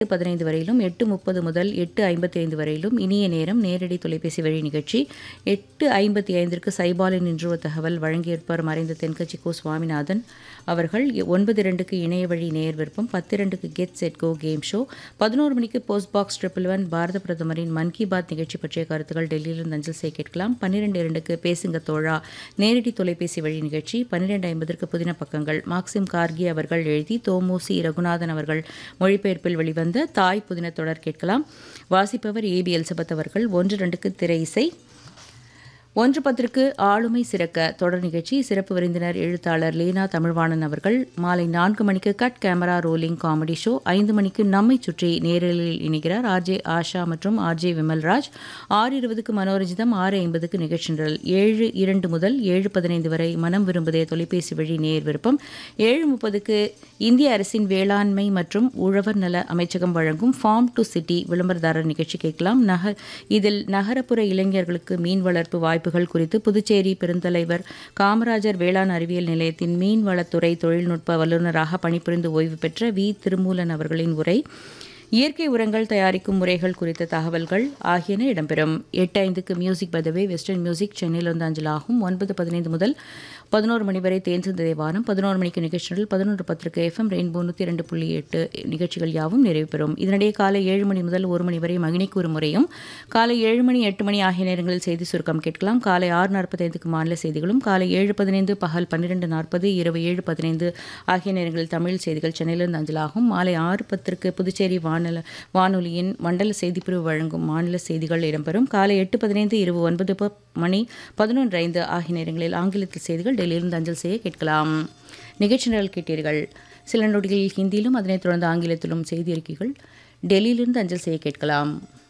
பதினைந்து வரையிலும் எட்டு முப்பது முதல் எட்டு ஐம்பத்தி ஐந்து வரையிலும் இனிய நேரம் நேரடி தொலைபேசி வழி நிகழ்ச்சி எட்டு ஐம்பத்தி ஐந்திற்கு சைபாலின் இன்று தகவல் வழங்கியிருப்பார் மறைந்த தென்கட்சி கோ சுவாமிநாதன் அவர்கள் ஒன்பது இரண்டுக்கு இணைய வழி நேர் விருப்பம் பத்து இரண்டுக்கு get set go game show பதினோரு மணிக்கு போஸ்ட் பாக்ஸ் ட்ரிபிள் ஒன் பாரத பிரதமரின் மன் கி பாத் நிகழ்ச்சி பற்றிய கருத்துக்கள் டெல்லியிலிருந்து அஞ்சல் செய்ய கேட்கலாம் பன்னிரெண்டு இரண்டுக்கு பேசுங்க தோழா நேரடி தொலைபேசி வழி நிகழ்ச்சி பன்னிரெண்டு ஐம்பதற்கு புதின பக்கங்கள் மாக்சிம் கார்கி அவர்கள் எழுதி தோமூசி ரகுநாதன் அவர்கள் மொழிபெயர்ப்பில் வெளிவந்த தாய் புதின தொடர் கேட்கலாம் வாசிப்பவர் ஏபி எல்சபத் அவர்கள் ஒன்று ரெண்டுக்கு திரை இசை ஒன்று பத்திற்கு ஆளுமை சிறக்க தொடர் நிகழ்ச்சி சிறப்பு விருந்தினர் எழுத்தாளர் லீனா தமிழ்வாணன் அவர்கள் மாலை நான்கு மணிக்கு cut camera rolling comedy show ஐந்து மணிக்கு நம்மை சுற்றி நேரலில் இணைகிறார் ஆர்ஜே ஆஷா மற்றும் ஆர்ஜே விமல்ராஜ் ஆறு இருபதுக்கு மனோரஞ்சிதம் ஆறு ஐம்பதுக்கு நிகழ்ச்சி நிரல் ஏழு இரண்டு முதல் ஏழு பதினைந்து வரை மனம் விரும்புதே தொலைபேசி வழி நேர் விருப்பம் ஏழு முப்பதுக்கு இந்திய அரசின் வேளாண்மை மற்றும் உழவர் நல அமைச்சகம் வழங்கும் ஃபார்ம் டு சிட்டி விளம்பரதாரர் நிகழ்ச்சி கேட்கலாம் நகர் இதில் நகரப்புற இளைஞர்களுக்கு மீன் வளர்ப்பு வாய்ப்புகள் குறித்து புதுச்சேரி பெருந்தலைவர் காமராஜர் வேளாண் அறிவியல் நிலையத்தின் மீன்வளத்துறை தொழில்நுட்ப வல்லுநராக பணிபுரிந்து ஓய்வு பெற்ற வி திருமூலன் அவர்களின் உரை இயற்கை உரங்கள் தயாரிக்கும் முறைகள் குறித்த தகவல்கள் ஆகியன இடம்பெறும் எட்டு ஐந்துக்கு மியூசிக் பதவே வெஸ்டர்ன் மியூசிக் சென்னையிலிருந்து அஞ்சலாகும் ஒன்பது பதினைந்து முதல் பதினோரு மணி வரை தேன் சிந்த தேவானம் பதினோரு மணிக்கு நிகழ்ச்சிகள் பதினொன்று பத்திரிகை எஃப்எம் ரெயின்போ நூற்றி ரெண்டு புள்ளி எட்டு நிகழ்ச்சிகள் யாவும் நிறைவு பெறும் இதனிடையே காலை ஏழு மணி முதல் ஒரு மணி வரை மகினிக்கு ஒரு முறையும் காலை ஏழு மணி எட்டு மணி ஆகிய நேரங்களில் செய்தி சுருக்கம் கேட்கலாம் காலை ஆறு நாற்பத்தைந்துக்கு மாநில செய்திகளும் காலை ஏழு பதினைந்து பகல் பன்னிரெண்டு நாற்பது இரவு ஏழு பதினைந்து ஆகிய நேரங்களில் தமிழ் செய்திகள் சென்னையிலிருந்து அஞ்சலாகும் மாலை ஆறு பத்திற்கு புதுச்சேரி வானொல வானொலியின் மண்டல செய்திப்பிரிவு வழங்கும் மாநில செய்திகள் இடம்பெறும் காலை எட்டு பதினைந்து இரவு ஒன்பது ப- மணி பதினொன்று ஐந்து ஆகிய நேரங்களில் ஆங்கிலத்தில் செய்திகள் டெல்லியிலிருந்து அஞ்சல் செய்ய கேட்கலாம் நிகழ்ச்சி நிரல் கேட்டீர்கள் சில நொடிகளில் ஹிந்தியிலும் அதனைத் தொடர்ந்து ஆங்கிலத்திலும் செய்தி அறிக்கைகள் டெல்லியிலிருந்து அஞ்சல் செய்ய கேட்கலாம்